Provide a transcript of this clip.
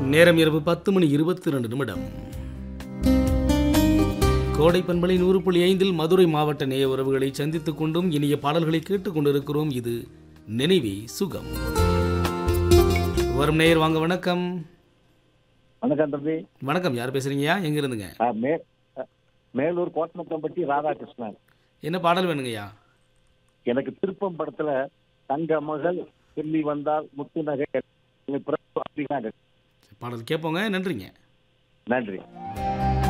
நேரம் இரவு பத்து மணி இருபத்தி ரெண்டு நிமிடம் கோடை பண்பலை நூறு புள்ளி ஐந்தில் மதுரை மாவட்ட நேய உறவுகளை சந்தித்துக் கொண்டும் இனிய பாடல்களை கேட்டுக் கொண்டிருக்கிறோம் இது நினைவே சுகம் வரும் நேயர் வாங்க வணக்கம் வணக்கம் தம்பி வணக்கம் யார் பேசுறீங்கயா எங்க இருந்துங்க ஆ, மே அ, மேலூர் கோட்டமத்தம்பட்டி ராதாகிருஷ்ணன் என்ன பாடல் வேணுங்கய்யா எனக்கு திருப்பம் படத்துல தங்க மகள் சொல்லி வந்தால் முத்து நகை பிறப்பு அப்படின்னா பாடல் கேட்போங்க நன்றிங்க நன்றி